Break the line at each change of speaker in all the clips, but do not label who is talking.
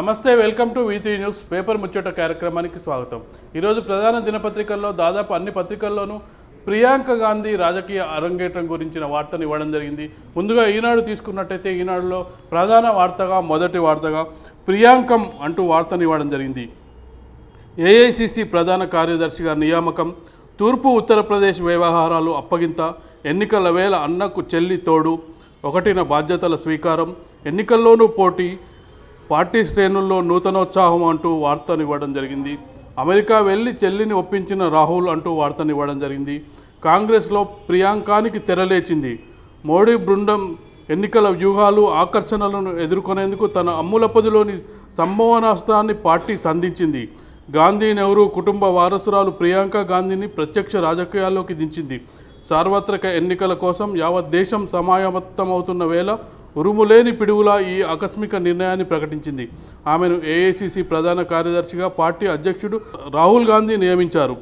నమస్తే welcome to V three news paper ముచ్చట కార్యక్రమానికి స్వాగతం ఈరోజు ప్రధాన దినపత్రికల్లో దాదాపు అన్ని పత్రికల్లోనూ ప్రియాంక గాంధీ రాజకీయ అరంగేట్రం గురించిన వార్తను ఇవ్వడం జరిగింది ముందుగా ఈనాడు తీసుకున్నట్టయితే ఈనాడులో ప్రధాన వార్తగా మొదటి వార్తగా ప్రియాంకం అంటూ వార్తను ఇవ్వడం జరిగింది ఏఐసిసి ప్రధాన కార్యదర్శిగా నియామకం తూర్పు ఉత్తరప్రదేశ్ వ్యవహారాలు అప్పగింత ఎన్నికల వేళ అన్నకు చెల్లి తోడు ఒకటిన బాధ్యతల స్వీకారం ఎన్నికల్లోనూ పోటీ పార్టీ శ్రేణుల్లో నూతనోత్సాహం అంటూ వార్తను ఇవ్వడం జరిగింది అమెరికా వెళ్ళి చెల్లిని ఒప్పించిన రాహుల్ అంటూ వార్తను ఇవ్వడం జరిగింది కాంగ్రెస్లో ప్రియాంకానికి తెరలేచింది మోడీ బృందం ఎన్నికల వ్యూహాలు ఆకర్షణలను ఎదుర్కొనేందుకు తన అమ్ములపదిలోని సంభవనాస్త్రాన్ని పార్టీ సంధించింది గాంధీ నెహ్రూ కుటుంబ వారసురాలు ప్రియాంక గాంధీని ప్రత్యక్ష రాజకీయాల్లోకి దించింది సార్వత్రిక ఎన్నికల కోసం యావత్ దేశం సమాయత్తమవుతున్న వేళ ఉరుములేని పిడుగులా ఈ ఆకస్మిక నిర్ణయాన్ని ప్రకటించింది ఆమెను ఏఐసిసి ప్రధాన కార్యదర్శిగా పార్టీ అధ్యక్షుడు రాహుల్ గాంధీ నియమించారు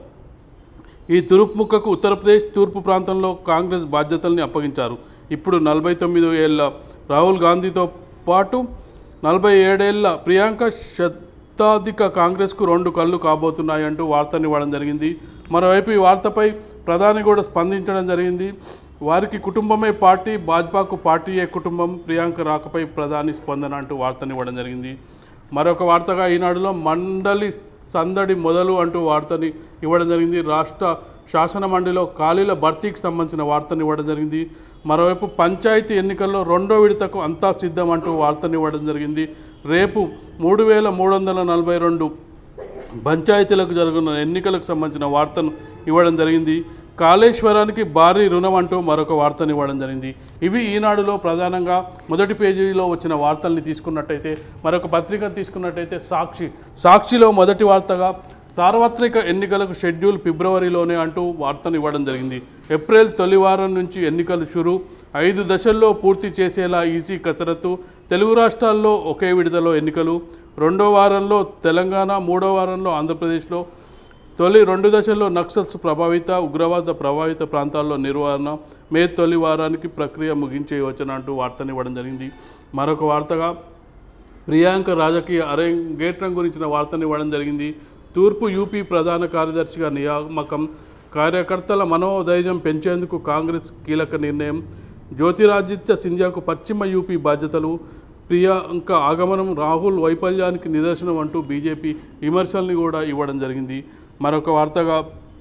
ఈ తురుపుముక్కకు ఉత్తరప్రదేశ్ తూర్పు ప్రాంతంలో కాంగ్రెస్ బాధ్యతల్ని అప్పగించారు ఇప్పుడు నలభై తొమ్మిది ఏళ్ల రాహుల్ గాంధీతో పాటు నలభై ఏడేళ్ల ప్రియాంక శతాధిక కాంగ్రెస్కు రెండు కళ్ళు కాబోతున్నాయంటూ వార్తనివ్వడం జరిగింది మరోవైపు ఈ వార్తపై ప్రధాని కూడా స్పందించడం జరిగింది వారికి కుటుంబమే పార్టీ భాజపాకు పార్టీయే కుటుంబం ప్రియాంక రాకపై ప్రధాని స్పందన అంటూ వార్తనివ్వడం జరిగింది మరొక వార్తగా ఈనాడులో మండలి సందడి మొదలు అంటూ వార్తని ఇవ్వడం జరిగింది రాష్ట్ర శాసన మండలిలో ఖాళీల భర్తీకి సంబంధించిన వార్తని ఇవ్వడం జరిగింది మరోవైపు పంచాయతీ ఎన్నికల్లో రెండో విడతకు అంతా సిద్ధం అంటూ వార్తని ఇవ్వడం జరిగింది రేపు మూడు వేల మూడు వందల నలభై రెండు పంచాయతీలకు జరుగుతున్న ఎన్నికలకు సంబంధించిన వార్తను ఇవ్వడం జరిగింది కాళేశ్వరానికి భారీ రుణం అంటూ మరొక వార్తను ఇవ్వడం జరిగింది ఇవి ఈనాడులో ప్రధానంగా మొదటి పేజీలో వచ్చిన వార్తల్ని తీసుకున్నట్టయితే మరొక పత్రిక తీసుకున్నట్టయితే సాక్షి సాక్షిలో మొదటి వార్తగా సార్వత్రిక ఎన్నికలకు షెడ్యూల్ ఫిబ్రవరిలోనే అంటూ వార్తను ఇవ్వడం జరిగింది ఏప్రిల్ తొలి వారం నుంచి ఎన్నికలు షురు ఐదు దశల్లో పూర్తి చేసేలా ఈసీ కసరత్తు తెలుగు రాష్ట్రాల్లో ఒకే విడతలో ఎన్నికలు రెండో వారంలో తెలంగాణ మూడో వారంలో ఆంధ్రప్రదేశ్లో తొలి రెండు దశల్లో నక్సల్స్ ప్రభావిత ఉగ్రవాద ప్రభావిత ప్రాంతాల్లో నిర్వహణ మే తొలి వారానికి ప్రక్రియ ముగించే యోచన అంటూ వార్తనివ్వడం జరిగింది మరొక వార్తగా ప్రియాంక రాజకీయ అరంగేట్రం గురించిన వార్తను ఇవ్వడం జరిగింది తూర్పు యూపీ ప్రధాన కార్యదర్శిగా నియామకం కార్యకర్తల మనోధైర్యం పెంచేందుకు కాంగ్రెస్ కీలక నిర్ణయం జ్యోతిరాదిత్య సింధ్యాకు పశ్చిమ యూపీ బాధ్యతలు ప్రియాంక ఆగమనం రాహుల్ వైఫల్యానికి నిదర్శనం అంటూ బీజేపీ విమర్శల్ని కూడా ఇవ్వడం జరిగింది మరొక వార్తగా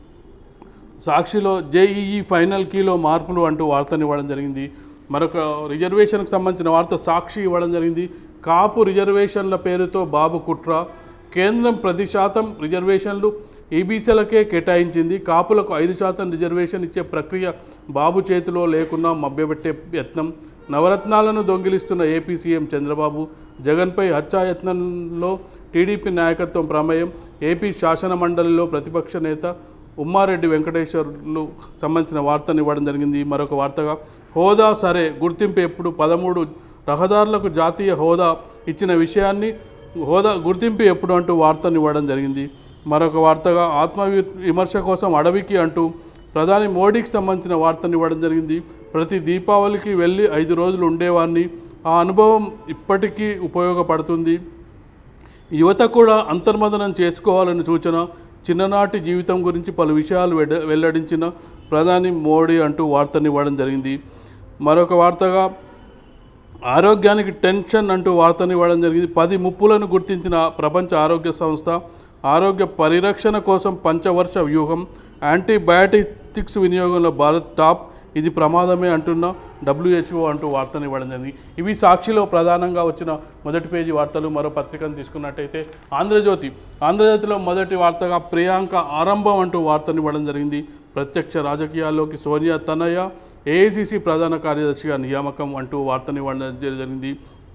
సాక్షిలో జేఈఈ ఫైనల్ కీలో మార్పులు అంటూ వార్తను ఇవ్వడం జరిగింది మరొక రిజర్వేషన్కి సంబంధించిన వార్త సాక్షి ఇవ్వడం జరిగింది కాపు రిజర్వేషన్ల పేరుతో బాబు కుట్ర కేంద్రం ప్రతి శాతం రిజర్వేషన్లు ఈబీసీలకే కేటాయించింది కాపులకు ఐదు శాతం రిజర్వేషన్ ఇచ్చే ప్రక్రియ బాబు చేతిలో లేకున్నా మభ్యపెట్టే యత్నం నవరత్నాలను దొంగిలిస్తున్న ఏపీ సీఎం చంద్రబాబు జగన్పై హత్యాయత్నంలో టీడీపీ నాయకత్వం ప్రమేయం ఏపీ శాసన మండలిలో ప్రతిపక్ష నేత ఉమ్మారెడ్డి వెంకటేశ్వర్లు సంబంధించిన వార్తను ఇవ్వడం జరిగింది మరొక వార్తగా హోదా సరే గుర్తింపు ఎప్పుడు పదమూడు రహదారులకు జాతీయ హోదా ఇచ్చిన విషయాన్ని హోదా గుర్తింపు ఎప్పుడు అంటూ వార్తను ఇవ్వడం జరిగింది మరొక వార్తగా ఆత్మ విమర్శ కోసం అడవికి అంటూ ప్రధాని మోడీకి సంబంధించిన వార్తను ఇవ్వడం జరిగింది ప్రతి దీపావళికి వెళ్ళి ఐదు రోజులు ఉండేవాడిని ఆ అనుభవం ఇప్పటికీ ఉపయోగపడుతుంది యువత కూడా అంతర్మదనం చేసుకోవాలని సూచన చిన్ననాటి జీవితం గురించి పలు విషయాలు వెడ వెల్లడించిన ప్రధాని మోడీ అంటూ వార్తనివ్వడం జరిగింది మరొక వార్తగా ఆరోగ్యానికి టెన్షన్ అంటూ వార్తనివ్వడం జరిగింది పది ముప్పులను గుర్తించిన ప్రపంచ ఆరోగ్య సంస్థ ఆరోగ్య పరిరక్షణ కోసం పంచవర్ష వ్యూహం యాంటీబయాటిక్స్ వినియోగంలో భారత్ టాప్ ఇది ప్రమాదమే అంటున్న డబ్ల్యూహెచ్ఓ అంటూ వార్తను ఇవ్వడం జరిగింది ఇవి సాక్షిలో ప్రధానంగా వచ్చిన మొదటి పేజీ వార్తలు మరో పత్రికను తీసుకున్నట్టయితే ఆంధ్రజ్యోతి ఆంధ్రజ్యోతిలో మొదటి వార్తగా ప్రియాంక ఆరంభం అంటూ వార్తను ఇవ్వడం జరిగింది ప్రత్యక్ష రాజకీయాల్లోకి సోనియా తనయ్య ఏఐసిసి ప్రధాన కార్యదర్శిగా నియామకం అంటూ వార్తను ఇవ్వడం జరిగింది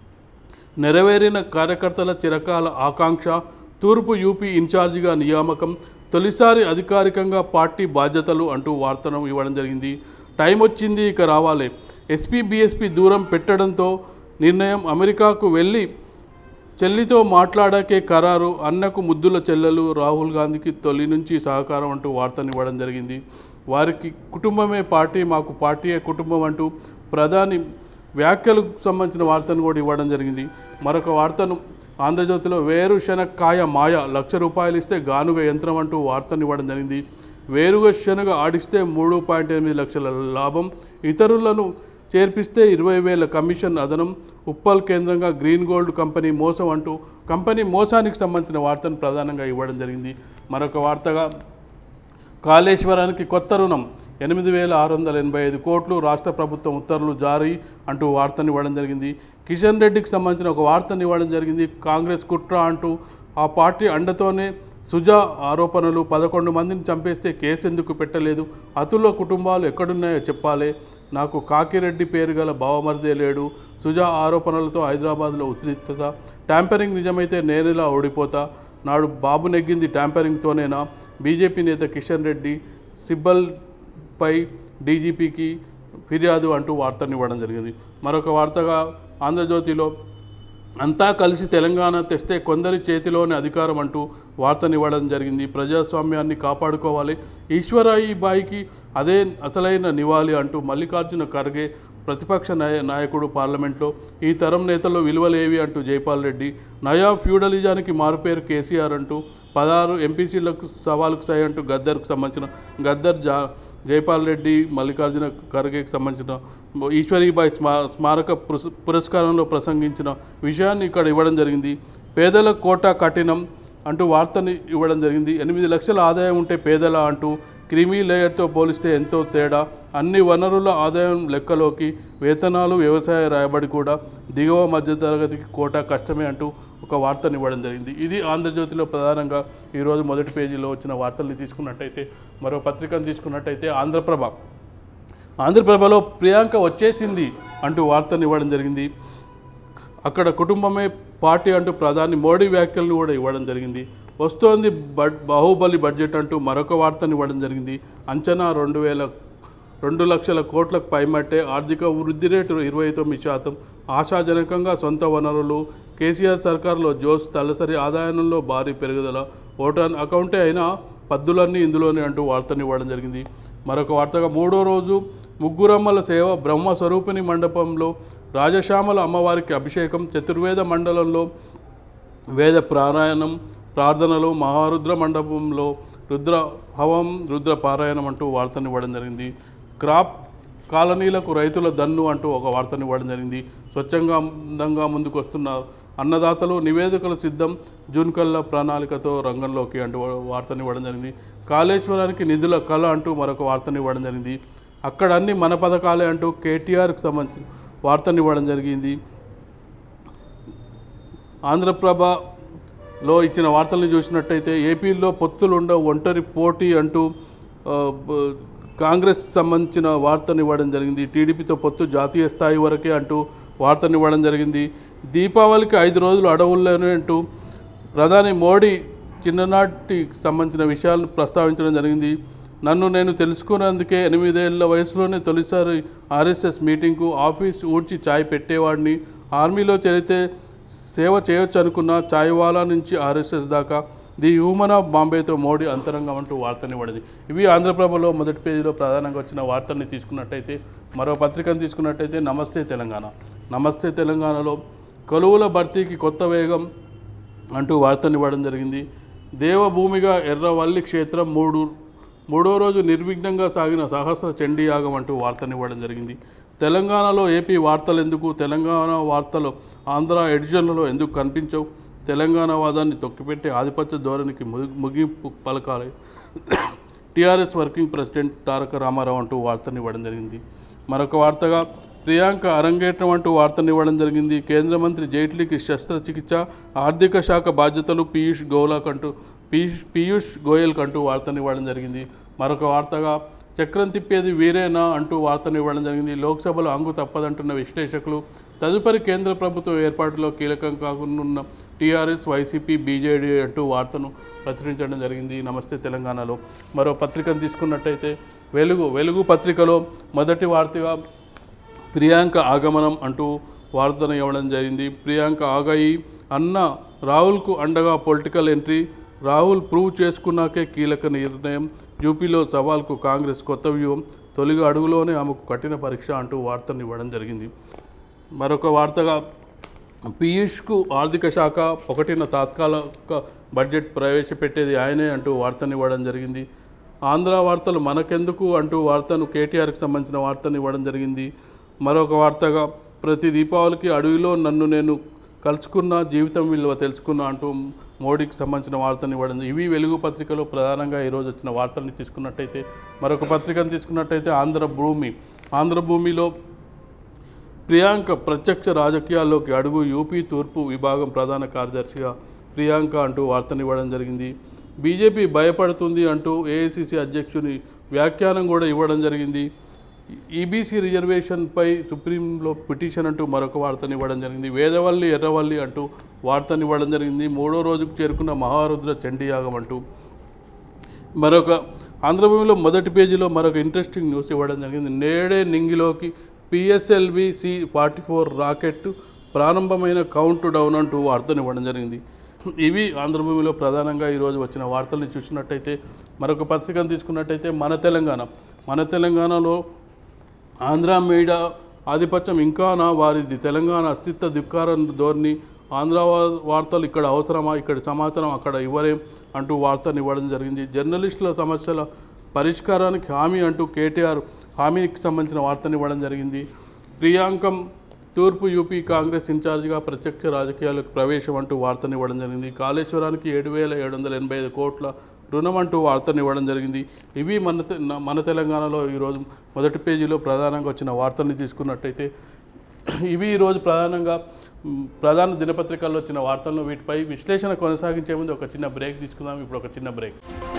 నెరవేరిన కార్యకర్తల చిరకాల ఆకాంక్ష తూర్పు యూపీ ఇన్ఛార్జిగా నియామకం తొలిసారి అధికారికంగా పార్టీ బాధ్యతలు అంటూ వార్తను ఇవ్వడం జరిగింది టైం వచ్చింది ఇక రావాలి ఎస్పీ బీఎస్పీ దూరం పెట్టడంతో నిర్ణయం అమెరికాకు వెళ్ళి చెల్లితో మాట్లాడాకే ఖరారు అన్నకు ముద్దుల చెల్లెలు రాహుల్ గాంధీకి తొలి నుంచి సహకారం అంటూ వార్తనివ్వడం జరిగింది వారికి కుటుంబమే పార్టీ మాకు పార్టీయే కుటుంబం అంటూ ప్రధాని వ్యాఖ్యలకు సంబంధించిన వార్తను కూడా ఇవ్వడం జరిగింది మరొక వార్తను ఆంధ్రజ్యోతిలో వేరుశనక్కాయ మాయ లక్ష రూపాయలు ఇస్తే గానుగ యంత్రం అంటూ వార్తనివ్వడం జరిగింది వేరుగా శనగ ఆడిస్తే మూడు పాయింట్ ఎనిమిది లక్షల లాభం ఇతరులను చేర్పిస్తే ఇరవై వేల కమిషన్ అదనం ఉప్పల్ కేంద్రంగా గ్రీన్ గోల్డ్ కంపెనీ మోసం అంటూ కంపెనీ మోసానికి సంబంధించిన వార్తను ప్రధానంగా ఇవ్వడం జరిగింది మరొక వార్తగా కాళేశ్వరానికి కొత్త రుణం ఎనిమిది వేల ఆరు వందల ఎనభై ఐదు కోట్లు రాష్ట్ర ప్రభుత్వం ఉత్తర్వులు జారీ అంటూ వార్తను ఇవ్వడం జరిగింది కిషన్ రెడ్డికి సంబంధించిన ఒక వార్తను ఇవ్వడం జరిగింది కాంగ్రెస్ కుట్ర అంటూ ఆ పార్టీ అండతోనే సుజా ఆరోపణలు పదకొండు మందిని చంపేస్తే కేసు ఎందుకు పెట్టలేదు అతుల కుటుంబాలు ఎక్కడున్నాయో చెప్పాలి నాకు కాకిరెడ్డి పేరు గల బావమరిదే లేడు సుజా ఆరోపణలతో హైదరాబాద్లో ఉద్రిక్తత ట్యాంపరింగ్ నిజమైతే నేనేలా ఓడిపోతా నాడు బాబు నెగ్గింది ట్యాంపరింగ్తోనేనా బీజేపీ నేత కిషన్ రెడ్డి సిబ్బల్పై డీజీపీకి ఫిర్యాదు అంటూ వార్తను ఇవ్వడం జరిగింది మరొక వార్తగా ఆంధ్రజ్యోతిలో అంతా కలిసి తెలంగాణ తెస్తే కొందరి చేతిలోని అధికారం అంటూ వార్తనివ్వడం జరిగింది ప్రజాస్వామ్యాన్ని కాపాడుకోవాలి ఈశ్వరాయి బాయికి అదే అసలైన నివాళి అంటూ మల్లికార్జున ఖర్గే ప్రతిపక్ష నాయ నాయకుడు పార్లమెంట్లో ఈ తరం నేతల్లో విలువలేవి అంటూ జైపాల్ రెడ్డి నయా ఫ్యూడలిజానికి మారుపేరు కేసీఆర్ అంటూ పదహారు ఎంపీసీలకు సవాలుకు సై అంటూ గద్దర్కు సంబంధించిన గద్దర్ జా జైపాల్ రెడ్డి మల్లికార్జున ఖర్గేకి సంబంధించిన ఈశ్వరీబాయి స్మా స్మారక పురస్ పురస్కారంలో ప్రసంగించిన విషయాన్ని ఇక్కడ ఇవ్వడం జరిగింది పేదల కోట కఠినం అంటూ వార్తని ఇవ్వడం జరిగింది ఎనిమిది లక్షల ఆదాయం ఉంటే పేదల అంటూ క్రిమీ లేయర్తో పోలిస్తే ఎంతో తేడా అన్ని వనరుల ఆదాయం లెక్కలోకి వేతనాలు వ్యవసాయ రాయబడి కూడా దిగువ మధ్యతరగతికి కోట కష్టమే అంటూ ఒక వార్తను ఇవ్వడం జరిగింది ఇది ఆంధ్రజ్యోతిలో ప్రధానంగా ఈరోజు మొదటి పేజీలో వచ్చిన వార్తల్ని తీసుకున్నట్టయితే మరో పత్రికను తీసుకున్నట్టయితే ఆంధ్రప్రభ ఆంధ్రప్రభలో ప్రియాంక వచ్చేసింది అంటూ వార్తను ఇవ్వడం జరిగింది అక్కడ కుటుంబమే పార్టీ అంటూ ప్రధాని మోడీ వ్యాఖ్యలను కూడా ఇవ్వడం జరిగింది వస్తోంది బడ్ బాహుబలి బడ్జెట్ అంటూ మరొక వార్తను ఇవ్వడం జరిగింది అంచనా రెండు వేల రెండు లక్షల కోట్లకు పైమట్టే ఆర్థిక వృద్ధి రేటు ఇరవై తొమ్మిది శాతం ఆశాజనకంగా సొంత వనరులు కేసీఆర్ సర్కార్లో జోస్ తలసరి ఆదాయంలో భారీ పెరుగుదల ఓటాన్ అకౌంటే అయినా పద్దులన్నీ ఇందులోనే అంటూ వార్తను ఇవ్వడం జరిగింది మరొక వార్తగా మూడో రోజు ముగ్గురమ్మల సేవ బ్రహ్మ స్వరూపిణి మండపంలో రాజశ్యామల అమ్మవారికి అభిషేకం చతుర్వేద మండలంలో వేద పారాయణం ప్రార్థనలు మహారుద్ర మండపంలో రుద్ర హవం రుద్ర పారాయణం అంటూ వార్తను ఇవ్వడం జరిగింది క్రాప్ కాలనీలకు రైతుల దన్ను అంటూ ఒక వార్తను ఇవ్వడం జరిగింది స్వచ్ఛంగా అందంగా ముందుకు వస్తున్న అన్నదాతలు నివేదికలు సిద్ధం జూన్ కల్లా ప్రణాళికతో రంగంలోకి అంటూ వార్తను ఇవ్వడం జరిగింది కాళేశ్వరానికి నిధుల కళ అంటూ మరొక వార్తను ఇవ్వడం జరిగింది అక్కడ అన్ని మన పథకాలే అంటూ కేటీఆర్కి సంబంధించిన వార్తను ఇవ్వడం జరిగింది ఆంధ్రప్రభలో ఇచ్చిన వార్తలను చూసినట్టయితే ఏపీలో పొత్తులు ఉండవు ఒంటరి పోటీ అంటూ ఆ, బ- కాంగ్రెస్ సంబంధించిన వార్తను ఇవ్వడం జరిగింది టీడీపీతో పొత్తు జాతీయ స్థాయి వరకే అంటూ వార్తను ఇవ్వడం జరిగింది దీపావళికి ఐదు రోజులు అడవుల్లోనే అంటూ ప్రధాని మోడీ చిన్ననాటి సంబంధించిన విషయాలను ప్రస్తావించడం జరిగింది నన్ను నేను తెలుసుకున్నందుకే ఎనిమిదేళ్ల వయసులోనే తొలిసారి ఆర్ఎస్ఎస్ మీటింగ్కు ఆఫీస్ ఊడ్చి ఛాయ్ పెట్టేవాడిని ఆర్మీలో చేరితే సేవ చేయొచ్చు అనుకున్న ఛాయ్వాలా నుంచి ఆర్ఎస్ఎస్ దాకా ది హ్యూమన్ ఆఫ్ బాంబేతో మోడీ అంతరంగం అంటూ వార్తనివ్వడింది ఇవి ఆంధ్రప్రభలో మొదటి పేజీలో ప్రధానంగా వచ్చిన వార్తల్ని తీసుకున్నట్టయితే మరో పత్రికను తీసుకున్నట్టయితే నమస్తే తెలంగాణ నమస్తే తెలంగాణలో కొలువుల భర్తీకి కొత్త వేగం అంటూ వార్తనివ్వడం జరిగింది దేవభూమిగా ఎర్రవల్లి క్షేత్రం మూడు మూడో రోజు నిర్విఘ్నంగా సాగిన సహస్ర చండీ యాగం అంటూ వార్తనివ్వడం జరిగింది తెలంగాణలో ఏపీ వార్తలు ఎందుకు తెలంగాణ వార్తలు ఆంధ్ర ఎడిషన్లలో ఎందుకు కనిపించవు తెలంగాణ వాదాన్ని తొక్కిపెట్టి ఆధిపత్య ధోరణికి ముగి- ముగింపు పలకాలి TRS working president Taraka Ramarao అంటూ వార్తనివ్వడం జరిగింది మరొక వార్తగా ప్రియాంక అరంగేట్రం అంటూ వార్తనివ్వడం జరిగింది కేంద్ర మంత్రి జైట్లీకి శస్త్రచికిత్స ఆర్థిక శాఖ బాధ్యతలు పీయూష్ గౌలాక్ అంటూ పీయూష్ పీయూష్ గోయల్ అంటూ వార్తనివ్వడం జరిగింది మరొక వార్తగా చక్రం తిప్పేది వీరేనా అంటూ వార్తనివ్వడం జరిగింది లోక్సభలో అంగు తప్పదంటున్న విశ్లేషకులు తదుపరి కేంద్ర ప్రభుత్వ ఏర్పాటులో కీలకం కాకుండా టీఆర్ఎస్ వైసీపీ బీజేడీ అంటూ వార్తను ప్రచురించడం జరిగింది నమస్తే తెలంగాణలో మరో పత్రికను తీసుకున్నట్టయితే వెలుగు వెలుగు పత్రికలో మొదటి వార్తగా ప్రియాంక ఆగమనం అంటూ వార్తను ఇవ్వడం జరిగింది ప్రియాంక ఆగాయి అన్న రాహుల్కు అండగా పొలిటికల్ ఎంట్రీ రాహుల్ ప్రూవ్ చేసుకున్నాకే కీలక నిర్ణయం యూపీలో సవాల్కు కాంగ్రెస్ కొత్త వ్యూహం తొలిగా అడుగులోనే ఆమెకు కఠిన పరీక్ష అంటూ వార్తను ఇవ్వడం జరిగింది మరొక వార్తగా పీయూష్కు ఆర్థిక శాఖ ఒకటిన తాత్కాలిక బడ్జెట్ ప్రవేశపెట్టేది ఆయనే అంటూ వార్తను ఇవ్వడం జరిగింది ఆంధ్ర వార్తలు మనకెందుకు అంటూ వార్తను కేటీఆర్కి సంబంధించిన వార్తను ఇవ్వడం జరిగింది మరొక వార్తగా ప్రతి దీపావళికి అడవిలో నన్ను నేను కలుసుకున్న జీవితం విలువ తెలుసుకున్నా అంటూ మోడీకి సంబంధించిన వార్తను ఇవ్వడం ఇవి వెలుగు పత్రికలో ప్రధానంగా ఈరోజు వచ్చిన వార్తల్ని తీసుకున్నట్టయితే మరొక పత్రికను తీసుకున్నట్టయితే ఆంధ్ర భూమి ఆంధ్ర భూమిలో ప్రియాంక ప్రత్యక్ష రాజకీయాల్లోకి అడుగు యూపీ తూర్పు విభాగం ప్రధాన కార్యదర్శిగా ప్రియాంక అంటూ వార్తనివ్వడం జరిగింది బీజేపీ భయపడుతుంది అంటూ ఏఐసిసి అధ్యక్షుని వ్యాఖ్యానం కూడా ఇవ్వడం జరిగింది ఈబీసీ రిజర్వేషన్పై సుప్రీంలో పిటిషన్ అంటూ మరొక వార్తని ఇవ్వడం జరిగింది వేదవల్లి ఎర్రవల్లి అంటూ వార్తని ఇవ్వడం జరిగింది మూడో రోజుకు చేరుకున్న మహారుద్ర చండీయాగం అంటూ మరొక ఆంధ్రభూమిలో మొదటి పేజీలో మరొక ఇంట్రెస్టింగ్ న్యూస్ ఇవ్వడం జరిగింది నేడే నింగిలోకి PSLV C forty four rocket ప్రారంభమైన కౌంట్ డౌన్ అంటూ వార్తను ఇవ్వడం జరిగింది ఇవి ఆంధ్రభూమిలో ప్రధానంగా ఈరోజు వచ్చిన వార్తల్ని చూసినట్టయితే మరొక పత్రికను తీసుకున్నట్టయితే మన తెలంగాణ మన తెలంగాణలో ఆంధ్ర మీడియా ఆధిపత్యం ఇంకానా వారిది తెలంగాణ అస్తిత్వ ధిక్కార ధోరణి ఆంధ్ర వా- వార్తలు ఇక్కడ అవసరమా ఇక్కడ సమాచారం అక్కడ ఇవ్వరేం అంటూ వార్తను ఇవ్వడం జరిగింది జర్నలిస్టుల సమస్యల పరిష్కారానికి హామీ అంటూ కేటీఆర్ హామీకి సంబంధించిన వార్తను ఇవ్వడం జరిగింది ప్రియాంకం తూర్పు యూపీ కాంగ్రెస్ ఇన్ఛార్జిగా ప్రత్యక్ష రాజకీయాలకు ప్రవేశం అంటూ వార్తను ఇవ్వడం జరిగింది కాళేశ్వరానికి ఏడు వేల ఏడు వందల ఎనభై ఐదు కోట్ల రుణం అంటూ వార్తను ఇవ్వడం జరిగింది ఇవి మన తె- న- మన తెలంగాణలో ఈరోజు మొదటి పేజీలో ప్రధానంగా వచ్చిన వార్తల్ని తీసుకున్నట్టయితే ఇవి ఈరోజు ప్రధానంగా మ్, ప్రధాన దినపత్రికల్లో వచ్చిన వార్తలను వీటిపై విశ్లేషణ కొనసాగించే ముందు ఒక చిన్న బ్రేక్ తీసుకుందాం ఇప్పుడు ఒక చిన్న బ్రేక్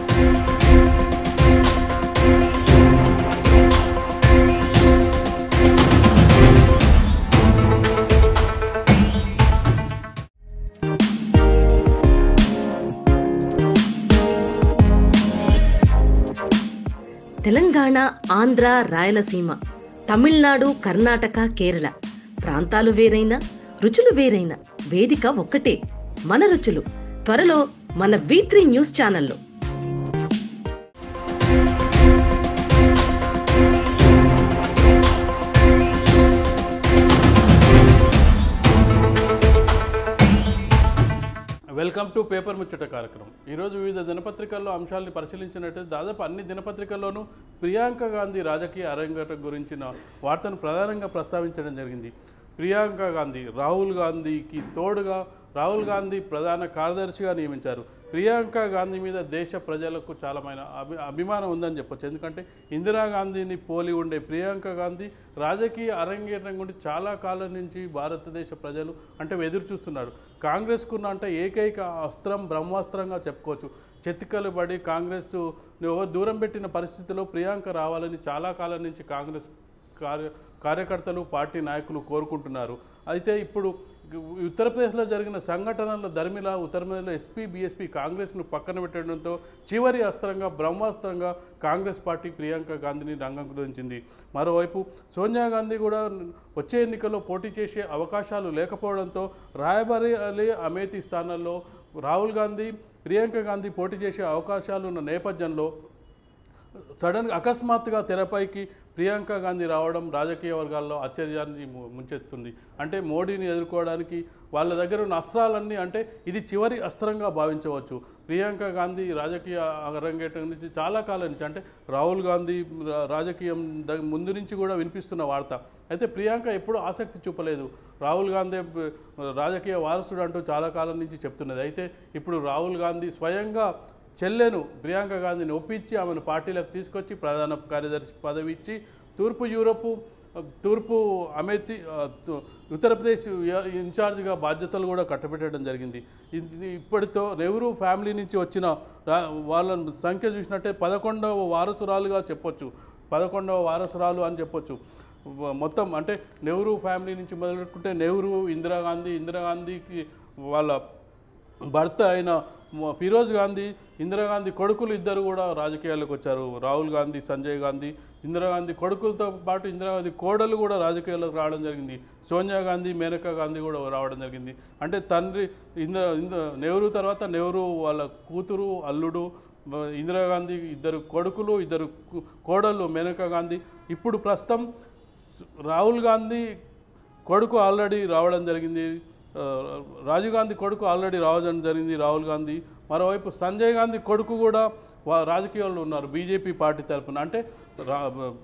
తెలంగాణ ఆంధ్ర రాయలసీమ తమిళనాడు కర్ణాటక కేరళ ప్రాంతాలు వేరైనా రుచులు వేరైనా వేదిక ఒక్కటే మన రుచులు త్వరలో మన వి త్రీ న్యూస్ ఛానల్లో
వెల్కమ్ టు పేపర్ ముచ్చట కార్యక్రమం ఈరోజు వివిధ దినపత్రికల్లో అంశాలను పరిశీలించినట్టయితే దాదాపు అన్ని దినపత్రికల్లోనూ ప్రియాంక గాంధీ రాజకీయ అరంగేటం గురించిన వార్తను ప్రధానంగా ప్రస్తావించడం జరిగింది ప్రియాంక గాంధీ రాహుల్ గాంధీకి తోడుగా రాహుల్ గాంధీ ప్రధాన కార్యదర్శిగా నియమించారు ప్రియాంక గాంధీ మీద దేశ ప్రజలకు చాలామైన అభి అభిమానం ఉందని చెప్పొచ్చు ఎందుకంటే ఇందిరాగాంధీని పోలి ఉండే ప్రియాంక గాంధీ రాజకీయ అరంగేట్రం గురించి చాలా కాలం నుంచి భారతదేశ ప్రజలు అంటే ఎదురు చూస్తున్నారు కాంగ్రెస్కున్న అంటే ఏకైక అస్త్రం బ్రహ్మాస్త్రంగా చెప్పుకోవచ్చు చెతికలు పడి కాంగ్రెస్ ఎవరు దూరం పెట్టిన పరిస్థితిలో ప్రియాంక రావాలని చాలా కాలం నుంచి కాంగ్రెస్ కార్య కార్యకర్తలు పార్టీ నాయకులు కోరుకుంటున్నారు అయితే ఇప్పుడు ఉత్తరప్రదేశ్లో జరిగిన సంఘటనల ధర్మిల ఉత్తరప్రదేశ్లో ఎస్పీ బీఎస్పీ కాంగ్రెస్ను పక్కన పెట్టడంతో చివరి అస్త్రంగా బ్రహ్మాస్త్రంగా కాంగ్రెస్ పార్టీ ప్రియాంక గాంధీని రంగంకు దించింది మరోవైపు సోనియా గాంధీ కూడా వచ్చే ఎన్నికల్లో పోటీ చేసే అవకాశాలు లేకపోవడంతో రాయబరి అలీ అమేథీ స్థానాల్లో రాహుల్ గాంధీ ప్రియాంక గాంధీ పోటీ చేసే అవకాశాలు ఉన్న నేపథ్యంలో సడన్ అకస్మాత్తుగా తెరపైకి ప్రియాంక గాంధీ రావడం రాజకీయ వర్గాల్లో ఆశ్చర్యాన్ని ము- ముంచెత్తుంది అంటే మోడీని ఎదుర్కోవడానికి వాళ్ళ దగ్గర ఉన్న అస్త్రాలన్నీ అంటే ఇది చివరి అస్త్రంగా భావించవచ్చు ప్రియాంక గాంధీ రాజకీయ అరంగేటం నుంచి చాలా కాలం నుంచి అంటే రాహుల్ గాంధీ రా- రాజకీయం ద- ముందు నుంచి కూడా వినిపిస్తున్న వార్త అయితే ప్రియాంక ఎప్పుడూ ఆసక్తి చూపలేదు రాహుల్ గాంధీ బ- రాజకీయ వారసుడు అంటూ చాలా కాలం నుంచి చెప్తున్నది అయితే ఇప్పుడు రాహుల్ గాంధీ స్వయంగా చెల్లెను ప్రియాంక గాంధీని ఒప్పించి ఆమెను పార్టీలకు తీసుకొచ్చి ప్రధాన కార్యదర్శి పదవి ఇచ్చి తూర్పు యూరోపు తూర్పు అమేథీ ఆ, తు- ఉత్తరప్రదేశ్ ఇ- ఇన్ఛార్జిగా బాధ్యతలు కూడా కట్టబెట్టడం జరిగింది ఇది ఇప్పటితో నెహ్రూ ఫ్యామిలీ నుంచి వచ్చిన రా- వాళ్ళ సంఖ్య చూసినట్టే పదకొండవ వారసురాలుగా చెప్పొచ్చు పదకొండవ వారసురాలు అని చెప్పొచ్చు వ- మొత్తం అంటే నెహ్రూ ఫ్యామిలీ నుంచి మొదలుపెట్టుకుంటే నెహ్రూ ఇందిరాగాంధీ ఇందిరాగాంధీకి వాళ్ళ భర్త అయిన మ- ఫిరోజ్ గాంధీ ఇందిరాగాంధీ కొడుకులు ఇద్దరు కూడా రాజకీయాల్లోకి వచ్చారు రాహుల్ గాంధీ సంజయ్ గాంధీ ఇందిరాగాంధీ కొడుకులతో పాటు ఇందిరాగాంధీ కోడలు కూడా రాజకీయాల్లోకి రావడం జరిగింది సోనియా గాంధీ మేనకా గాంధీ కూడా రావడం జరిగింది అంటే తండ్రి ఇంద ఇంద నెహ్రూ తర్వాత నెహ్రూ వాళ్ళ కూతురు అల్లుడు మ- ఇందిరాగాంధీ ఇద్దరు కొడుకులు ఇద్దరు కు- కోడళ్ళు మేనకా గాంధీ ఇప్పుడు ప్రస్తుతం రాహుల్ గాంధీ కొడుకు ఆల్రెడీ రావడం జరిగింది ఆ, రాజీవ్ గాంధీ కొడుకు ఆల్రెడీ రావడం జరిగింది రాహుల్ గాంధీ మరోవైపు సంజయ్ గాంధీ కొడుకు కూడా వా రాజకీయాల్లో ఉన్నారు బీజేపీ పార్టీ తరఫున అంటే రా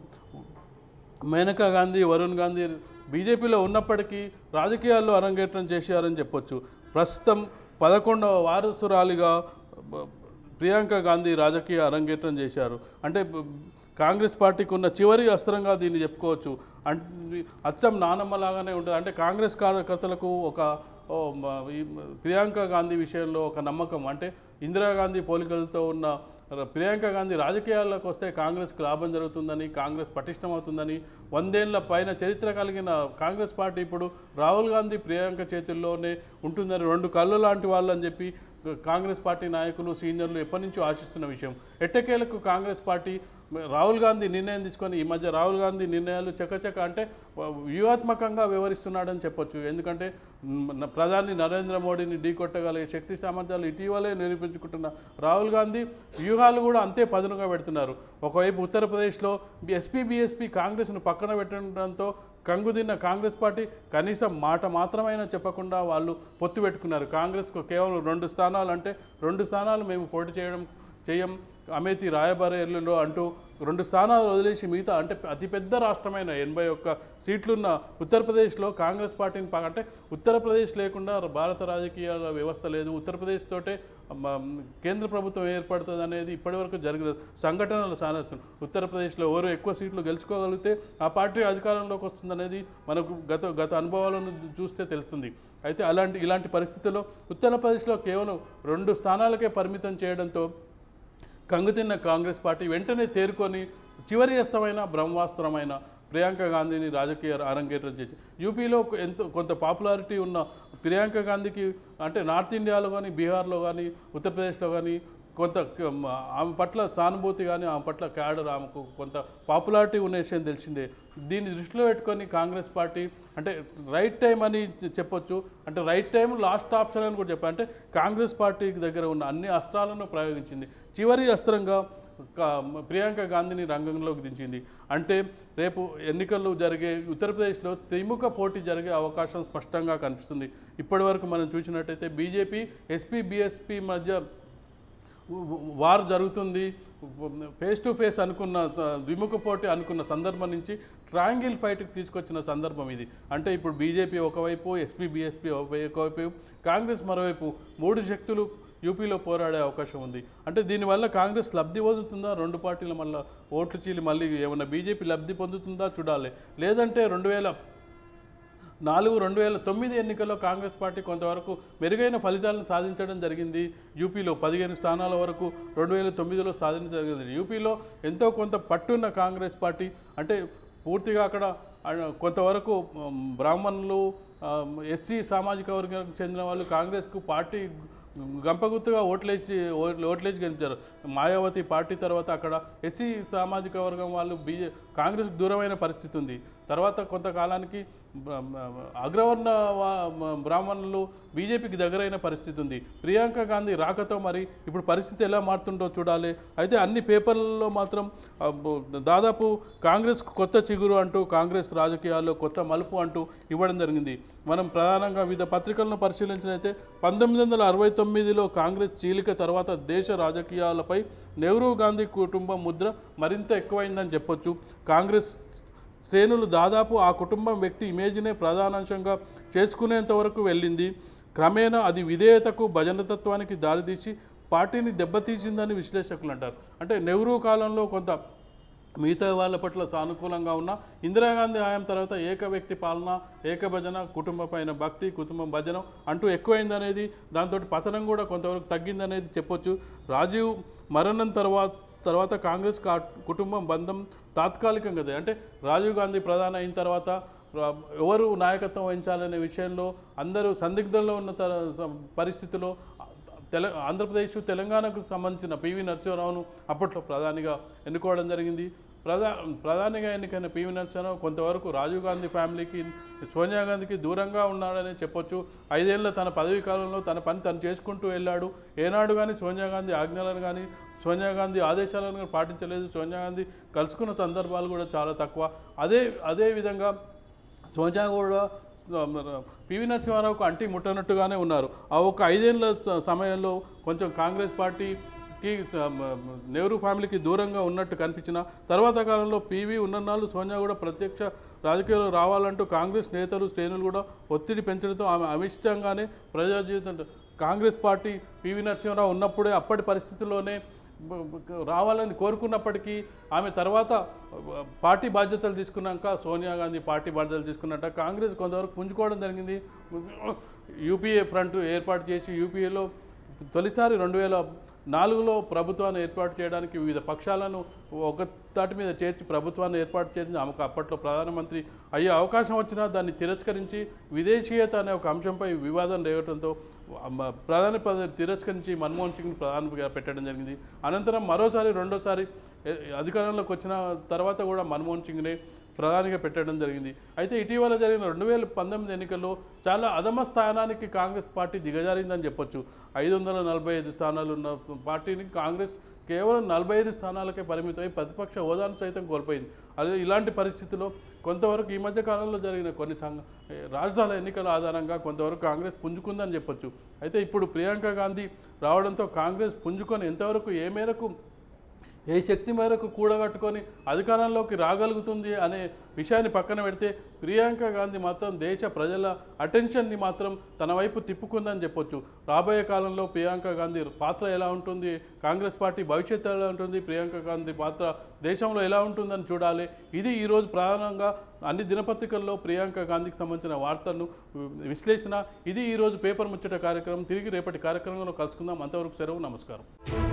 మేనకా గాంధీ వరుణ్ గాంధీ బీజేపీలో ఉన్నప్పటికీ రాజకీయాల్లో అరంగేట్రం చేశారని చెప్పొచ్చు ప్రస్తుతం పదకొండవ వారసురాలిగా బ- ప్రియాంక గాంధీ రాజకీయ అరంగేట్రం చేశారు అంటే బ- కాంగ్రెస్ పార్టీకి ఉన్న చివరి అస్త్రంగా దీన్ని చెప్పుకోవచ్చు అంటే అచ్చం నానమ్మ లాగానే ఉంటుంది అంటే కాంగ్రెస్ కార్యకర్తలకు ఒక ఓ, మ- ఈ ప్రియాంక గాంధీ విషయంలో ఒక నమ్మకం అంటే ఇందిరాగాంధీ పోలికలతో ఉన్న ర- ప్రియాంక గాంధీ రాజకీయాల్లోకి వస్తే కాంగ్రెస్కి లాభం జరుగుతుందని కాంగ్రెస్ పటిష్టమవుతుందని వందేళ్ల పైన చరిత్ర కలిగిన కాంగ్రెస్ పార్టీ ఇప్పుడు రాహుల్ గాంధీ ప్రియాంక చేతుల్లోనే ఉంటుందని రెండు కళ్ళు లాంటి వాళ్ళు అని చెప్పి కాంగ్రెస్ పార్టీ నాయకులు సీనియర్లు ఎప్పటి నుంచో ఆశిస్తున్న విషయం ఎట్టకేలకు కాంగ్రెస్ పార్టీ రాహుల్ గాంధీ నిర్ణయం తీసుకొని ఈ మధ్య రాహుల్ గాంధీ నిర్ణయాలు చకచక అంటే వ్యూహాత్మకంగా వివరిస్తున్నాడని చెప్పొచ్చు ఎందుకంటే మ్, ప్రధాని నరేంద్ర మోడీని ఢీకొట్టగలిగే శక్తి సామర్థ్యాలు ఇటీవలే నిరూపించుకుంటున్న రాహుల్ గాంధీ వ్యూహాలు కూడా అంతే పదునుగా పెడుతున్నారు ఒకవైపు ఉత్తరప్రదేశ్లో ఎస్పీ బీఎస్పీ కాంగ్రెస్ను పక్కన పెట్టడంతో కంగుదిన్న కాంగ్రెస్ పార్టీ కనీసం మాట మాత్రమైనా చెప్పకుండా వాళ్ళు పొత్తు పెట్టుకున్నారు కాంగ్రెస్కు కేవలం రెండు స్థానాలు అంటే రెండు స్థానాలు మేము పోటీ చేయడం చేయం అమేతి రాయబారేర్లలో అంటూ రెండు స్థానాలు వదిలేసి మిగతా అంటే అతిపెద్ద రాష్ట్రమైన ఎనభై ఒక్క సీట్లున్న ఉత్తరప్రదేశ్లో కాంగ్రెస్ పార్టీని పా- అంటే ఉత్తరప్రదేశ్ లేకుండా భారత రాజకీయాల వ్యవస్థ లేదు ఉత్తరప్రదేశ్ తోటే మ, కేంద్ర ప్రభుత్వం ఏర్పడుతుంది అనేది ఇప్పటివరకు జరిగిన సంఘటనలు సాధిస్తుంది ఉత్తరప్రదేశ్లో ఎవరు ఎక్కువ సీట్లు గెలుచుకోగలిగితే ఆ పార్టీ అధికారంలోకి వస్తుందనేది మనకు గత గత అనుభవాలను చూస్తే తెలుస్తుంది అయితే అలాంటి ఇలాంటి పరిస్థితుల్లో ఉత్తరప్రదేశ్లో కేవలం రెండు స్థానాలకే పరిమితం చేయడంతో కంగుతిన్న కాంగ్రెస్ పార్టీ వెంటనే తేరుకొని చివరి అస్తమైన బ్రహ్మాస్త్రమైన ప్రియాంక గాంధీని రాజకీయ అరంగేట్రం చేసి యూపీలో ఎంతో కొంత పాపులారిటీ ఉన్న ప్రియాంక గాంధీకి అంటే నార్త్ ఇండియాలో కానీ బీహార్లో కానీ ఉత్తరప్రదేశ్లో కానీ కొంత క- మ- ఆమె పట్ల సానుభూతి కానీ ఆమె పట్ల క్యాడర్ ఆమెకు కొంత పాపులారిటీ ఉన్న విషయం తెలిసిందే దీన్ని దృష్టిలో పెట్టుకొని కాంగ్రెస్ పార్టీ అంటే రైట్ టైం అని చె- చెప్పొచ్చు అంటే రైట్ టైం లాస్ట్ ఆప్షన్ అని కూడా చెప్పాలి అంటే కాంగ్రెస్ పార్టీకి దగ్గర ఉన్న అన్ని అస్త్రాలను ప్రయోగించింది చివరి అస్త్రంగా కా- ప్రియాంక గాంధీని రంగంలోకి దించింది అంటే రేపు ఎన్నికలు జరిగే ఉత్తరప్రదేశ్లో త్రిముఖ పోటీ జరిగే అవకాశం స్పష్టంగా కనిపిస్తుంది ఇప్పటివరకు మనం చూసినట్టయితే బీజేపీ ఎస్పీ బీఎస్పీ మధ్య వార్ జరుగుతుంది ఫేస్ టు ఫేస్ అనుకున్న ఆ, ద్విముఖ పోటీ అనుకున్న సందర్భం నుంచి ట్రయాంగిల్ ఫైట్కి తీసుకొచ్చిన సందర్భం ఇది అంటే ఇప్పుడు బీజేపీ ఒకవైపు ఎస్పీ బీఎస్పీ ఒకవైపు కాంగ్రెస్ మరోవైపు మూడు శక్తులు యూపీలో పోరాడే అవకాశం ఉంది అంటే దీనివల్ల కాంగ్రెస్ లబ్ధి పొందుతుందా రెండు పార్టీల మళ్ళీ ఓట్లు చీలి మళ్ళీ ఏమన్నా బీజేపీ లబ్ధి పొందుతుందా చూడాలి లేదంటే రెండు వేల నాలుగు రెండు వేల తొమ్మిది ఎన్నికల్లో కాంగ్రెస్ పార్టీ కొంతవరకు మెరుగైన ఫలితాలను సాధించడం జరిగింది యూపీలో పదిహేను స్థానాల వరకు రెండు వేల తొమ్మిదిలో సాధించడం జరిగింది యూపీలో ఎంతో కొంత పట్టున్న కాంగ్రెస్ పార్టీ అంటే పూర్తిగా అక్కడ ఆ, కొంతవరకు ఉమ్, బ్రాహ్మణులు ఎస్సీ సామాజిక వర్గానికి చెందిన వాళ్ళు కాంగ్రెస్కు పార్టీ గంపగుత్తుగా ఓట్లేసి ఓట్- ఓట్లేసి గెలిచారు మాయావతి పార్టీ తర్వాత అక్కడ ఎస్సీ సామాజిక వర్గం వాళ్ళు బీజే కాంగ్రెస్కి దూరమైన పరిస్థితి ఉంది తర్వాత కొంతకాలానికి బ్ర- అగ్రవర్ణ వా- బ్రాహ్మణులు బీజేపీకి దగ్గరైన పరిస్థితి ఉంది ప్రియాంక గాంధీ రాకతో మరి ఇప్పుడు పరిస్థితి ఎలా మారుతుందో చూడాలి అయితే అన్ని పేపర్లలో మాత్రం ఆ, బ- దాదాపు కాంగ్రెస్కు కొత్త చిగురు అంటూ కాంగ్రెస్ రాజకీయాల్లో కొత్త మలుపు అంటూ ఇవ్వడం జరిగింది మనం ప్రధానంగా వివిధ పత్రికలను పరిశీలించినైతే పంతొమ్మిది వందల అరవై తొమ్మిదిలో కాంగ్రెస్ చీలిక తర్వాత దేశ రాజకీయాలపై నెహ్రూ గాంధీ కుటుంబం ముద్ర మరింత ఎక్కువైందని చెప్పొచ్చు కాంగ్రెస్ శ్రేణులు దాదాపు ఆ కుటుంబం వ్యక్తి ఇమేజ్నే ప్రధానాంశంగా చేసుకునేంత వరకు వెళ్ళింది క్రమేణా అది విధేయతకు భజనతత్వానికి దారితీసి పార్టీని దెబ్బతీసిందని విశ్లేషకులు అంటారు అంటే నెహ్రూ కాలంలో కొంత మిగతా వాళ్ళ పట్ల సానుకూలంగా ఉన్న ఇందిరాగాంధీ హయాం తర్వాత ఏక వ్యక్తి పాలన ఏక భజన కుటుంబ పైన భక్తి కుటుంబం భజనం అంటూ ఎక్కువైందనేది దాంతో పతనం కూడా కొంతవరకు తగ్గిందనేది చెప్పొచ్చు రాజీవ్ మరణం తర్వాత తర్వాత కాంగ్రెస్ కా- కుటుంబం బంధం తాత్కాలికంగా ఉంది. అంటే రాజీవ్ గాంధీ ప్రధాని అయిన తర్వాత రా- ఎవరు నాయకత్వం వహించాలనే విషయంలో అందరూ సందిగ్ధంలో ఉన్న త- పరిస్థితిలో తెల ఆంధ్రప్రదేశ్ తెలంగాణకు సంబంధించిన పివి నరసింహరావును అప్పట్లో ప్రధానిగా ఎన్నుకోవడం జరిగింది ప్రధా ప్రధానిగా ఎన్నికైన పివి నరసింహరావు కొంతవరకు రాజీవ్ గాంధీ ఫ్యామిలీకి సోనియా గాంధీకి దూరంగా ఉన్నాడని చెప్పొచ్చు ఐదేళ్ల తన పదవీ కాలంలో తన పని తను చేసుకుంటూ వెళ్ళాడు ఏనాడు కానీ సోనియా గాంధీ ఆజ్ఞలను కానీ సోనియా గాంధీ ఆదేశాలను కానీ పాటించలేదు సోనియా గాంధీ కలుసుకున్న సందర్భాలు కూడా చాలా తక్కువ అదే అదే విధంగా సోనియా కూడా ఆ, మన పివి నరసింహారావుకు అంటి ముట్టనట్టుగానే ఉన్నారు ఆ ఒక ఐదేళ్ల స- సమయంలో కొంచెం కాంగ్రెస్ పార్టీకి ఆ, మ- నెహ్రూ ఫ్యామిలీకి దూరంగా ఉన్నట్టు కనిపించిన తర్వాత కాలంలో పివి ఉన్ననాళ్ళు సోనియా కూడా ప్రత్యక్ష రాజకీయాల్లో రావాలంటూ కాంగ్రెస్ నేతలు శ్రేణులు కూడా ఒత్తిడి పెంచడంతో ఆమె అమిష్టంగానే ప్రజా జీవితం కాంగ్రెస్ పార్టీ పివి నరసింహారావు ఉన్నప్పుడే అప్పటి పరిస్థితుల్లోనే బ- బ- రావాలని కోరుకున్నప్పటికీ ఆమె తర్వాత బ- పార్టీ బాధ్యతలు తీసుకున్నాక సోనియా గాంధీ పార్టీ బాధ్యతలు తీసుకున్నట్ట కాంగ్రెస్ కొంతవరకు పుంజుకోవడం జరిగింది యూపీఏ ఫ్రంట్ ఏర్పాటు చేసి యూపీఏలో తొలిసారి రెండు వేల నాలుగులో ప్రభుత్వాన్ని ఏర్పాటు చేయడానికి వివిధ పక్షాలను ఒక తాటి మీద చేర్చి ప్రభుత్వాన్ని ఏర్పాటు చేసి ఆమెకు అప్పట్లో ప్రధానమంత్రి అయ్యే అవకాశం వచ్చినా దాన్ని తిరస్కరించి విదేశీయత అనే ఒక అంశంపై వివాదం రేగటంతో మ- ప్రధాని పదవి తిరస్కరించి మన్మోహన్ సింగ్ని ప్రధానిగా పెట్టడం జరిగింది అనంతరం మరోసారి రెండోసారి ఏ- అధికారంలోకి వచ్చిన తర్వాత కూడా మన్మోహన్ సింగ్నే ప్రధానిగా పెట్టడం జరిగింది అయితే ఇటీవల జరిగిన రెండు వేల పంతొమ్మిది ఎన్నికల్లో చాలా అధమ స్థానానికి కాంగ్రెస్ పార్టీ దిగజారిందని చెప్పొచ్చు ఐదు వందల నలభై ఐదు స్థానాలు ఉన్న పార్టీని కాంగ్రెస్ కేవలం నలభై ఐదు స్థానాలకే పరిమితమై ప్రతిపక్ష హోదాను సైతం కోల్పోయింది అదే ఇలాంటి పరిస్థితిలో కొంతవరకు ఈ మధ్య కాలంలో జరిగిన కొన్ని సంఘ ఏ, రాజధాని ఎన్నికల ఆధారంగా కొంతవరకు కాంగ్రెస్ పుంజుకుందని చెప్పొచ్చు అయితే ఇప్పుడు ప్రియాంక గాంధీ రావడంతో కాంగ్రెస్ పుంజుకొని ఎంతవరకు ఏ మేరకు ఏ శక్తి మేరకు కూడగట్టుకొని అధికారంలోకి రాగలుగుతుంది అనే విషయాన్ని పక్కన పెడితే ప్రియాంక గాంధీ మాత్రం దేశ ప్రజల అటెన్షన్ని మాత్రం తన వైపు తిప్పుకుందని చెప్పొచ్చు రాబోయే కాలంలో ప్రియాంక గాంధీ పాత్ర ఎలా ఉంటుంది కాంగ్రెస్ పార్టీ భవిష్యత్తు ఎలా ఉంటుంది ప్రియాంక గాంధీ పాత్ర దేశంలో ఎలా ఉంటుందని చూడాలి ఇది ఈరోజు ప్రధానంగా అన్ని దినపత్రికల్లో ప్రియాంక గాంధీకి సంబంధించిన వార్తలను విశ్లేషణ ఇది ఈరోజు పేపర్ ముచ్చట కార్యక్రమం తిరిగి రేపటి కార్యక్రమంలో కలుసుకుందాం అంతవరకు సెలవు నమస్కారం